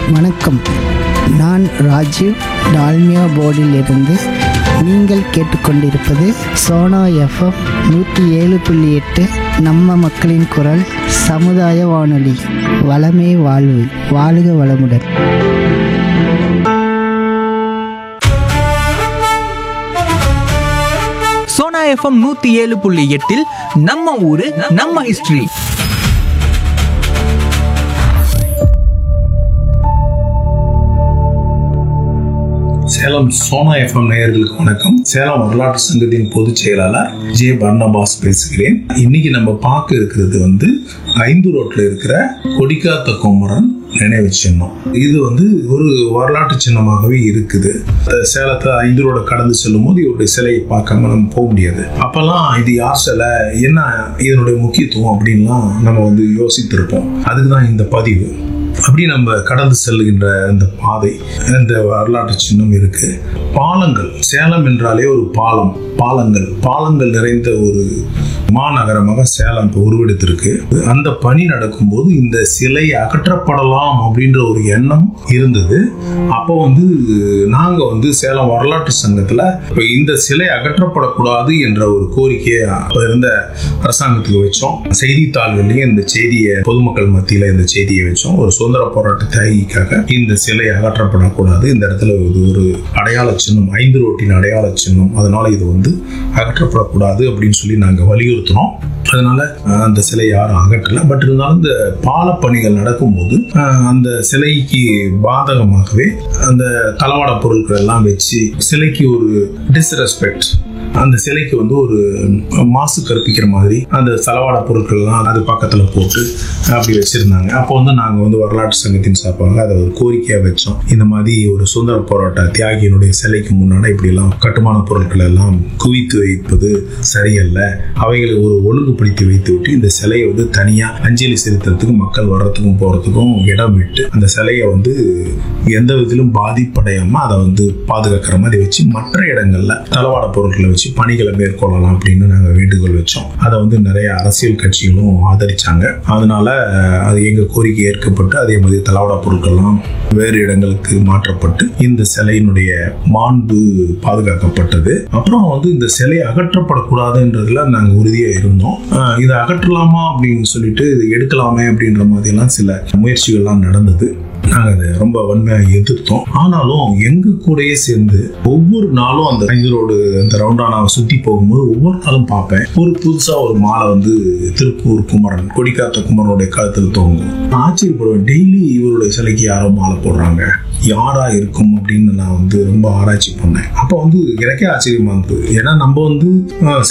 வணக்கம் நான் ராஜீவ் டால்மியா போர்டிலிருந்து நீங்கள் கேட்டுக்கொண்டிருப்பது சோனா எஃப்எம் நூற்றி ஏழு புள்ளி எட்டு நம்ம மக்களின் குரல் சமுதாய வானொலி வளமே வாழ்வு வாழுக வளமுடன் சோனா எஃப்எம் நூத்தி ஏழு புள்ளி எட்டில் நம்ம ஊரு நம்ம ஹிஸ்டரி சேலம் சோனா எஃப்எம் நேயர்களுக்கு வணக்கம் சேலம் வரலாற்று சங்கத்தின் பொதுச் செயலாளர் ஜே பர்னபாஸ் பேசுகிறேன் இன்னைக்கு நம்ம பார்க்க இருக்கிறது வந்து ஐந்து ரோட்ல இருக்கிற கொடிக்காத்த குமரன் நினைவு சின்னம் இது வந்து ஒரு வரலாற்று சின்னமாகவே இருக்குது அஹ் சேலத்தை ஐந்து ரோட கடந்து செல்லும் போது இவருடைய சிலையை பார்க்காம நம்ம போக முடியாது அப்பெல்லாம் இது யார் சிலை என்ன இதனுடைய முக்கியத்துவம் அப்படின்லாம் நம்ம வந்து யோசித்திருப்போம் அதுக்கு தான் இந்த பதிவு அப்படி நம்ம கடந்து செல்கின்ற இந்த பாதை இந்த வரலாற்று சின்னம் இருக்கு பாலங்கள் சேலம் என்றாலே ஒரு பாலம் பாலங்கள் பாலங்கள் நிறைந்த ஒரு மாநகரமாக சேலம் இப்போ உருவெடுத்திருக்கு அந்த பணி நடக்கும்போது இந்த சிலை அகற்றப்படலாம் அப்படின்ற ஒரு எண்ணம் இருந்தது அப்போ வந்து நாங்க வந்து சேலம் வரலாற்று சங்கத்துல இப்போ இந்த சிலை அகற்றப்படக்கூடாது என்ற ஒரு கோரிக்கையை அப்ப இருந்த அரசாங்கத்துக்கு வச்சோம் செய்தித்தாள்கள்லயும் இந்த செய்தியை பொதுமக்கள் மத்தியில இந்த செய்தியை வச்சோம் ஒரு சுதந்திர போராட்ட தியாகிக்காக இந்த சிலை அகற்றப்படக்கூடாது இந்த இடத்துல இது ஒரு அடையாள சின்னம் ஐந்து ரோட்டின் அடையாள சின்னம் அதனால இது வந்து அகற்றப்படக்கூடாது அப்படின்னு சொல்லி நாங்க வலியுறுத்தினோம் அதனால அஹ், அந்த சிலை யாரும் அகற்றல பட் இருந்தாலும் இந்த பாலப்பணிகள் நடக்கும்போது அஹ், அந்த சிலைக்கு பாதகமாகவே அந்த தளவாட பொருட்கள் எல்லாம் வச்சு சிலைக்கு ஒரு டிஸ்ரெஸ்பெக்ட் அந்த சிலைக்கு வந்து ஒரு மாசு கற்பிக்கிற மாதிரி அந்த தளவாட பொருட்கள்லாம் அது பக்கத்துல போட்டு அப்படி வச்சிருந்தாங்க அப்போ வந்து நாங்க வந்து வரலாற்று சங்கத்தின் சார்பாக அதை ஒரு கோரிக்கையா வச்சோம் இந்த மாதிரி ஒரு சுதந்திர போராட்ட தியாகியினுடைய சிலைக்கு முன்னாடி இப்படி எல்லாம் கட்டுமான பொருட்கள் எல்லாம் குவித்து வைப்பது சரியல்ல அவைகளை ஒரு ஒழுங்குபடுத்தி வைத்து விட்டு இந்த சிலையை வந்து தனியா அஞ்சலி செலுத்துறதுக்கு மக்கள் வர்றதுக்கும் போறதுக்கும் இடம் விட்டு அந்த சிலையை வந்து எந்த விதத்திலும் பாதிப்படையாம அதை வந்து பாதுகாக்கிற மாதிரி வச்சு மற்ற இடங்கள்ல தளவாட பொருட்களை வச்சு பணிகளை மேற்கொள்ளலாம் அப்படின்னு நாங்க வேண்டுகோள் வச்சோம் அதை வந்து நிறைய அரசியல் கட்சிகளும் ஆதரிச்சாங்க அதனால அஹ், அது எங்க கோரிக்கை ஏற்கப்பட்டு அதே மாதிரி தளவாட பொருட்கள்லாம் வேறு இடங்களுக்கு மாற்றப்பட்டு இந்த சிலையினுடைய மாண்பு பாதுகாக்கப்பட்டது அப்புறம் வந்து இந்த சிலை அகற்றப்படக்கூடாதுன்றதுல நாங்க உறுதியா இருந்தோம் அஹ், இதை அகற்றலாமா அப்படின்னு சொல்லிட்டு இதை எடுக்கலாமே அப்படின்ற மாதிரிலாம் சில முயற்சிகள்லாம் நடந்தது நாங்க அதை ரொம்ப வன்மையாக எதிர்த்தோம் ஆனாலும் எங்க கூடயே சேர்ந்து ஒவ்வொரு நாளும் அந்த ஐந்தரோடு அந்த ரவுண்டானாவை சுத்தி போகும்போது ஒவ்வொரு நாளும் பார்ப்பேன் ஒரு புதுசா ஒரு மாலை வந்து திருப்பூர் குமரன் கொடிக்காத்த குமரனுடைய கழுத்தில் தொங்கும் நான் ஆச்சரியப்படுவேன் டெய்லி இவருடைய சிலைக்கு யாரோ மாலை போடுறாங்க யாரா இருக்கும் அப்படின்னு நான் வந்து ரொம்ப ஆராய்ச்சி பண்ணேன் அப்போ வந்து எனக்கே ஆச்சரியமா இருந்தது ஏன்னா நம்ம வந்து அஹ்,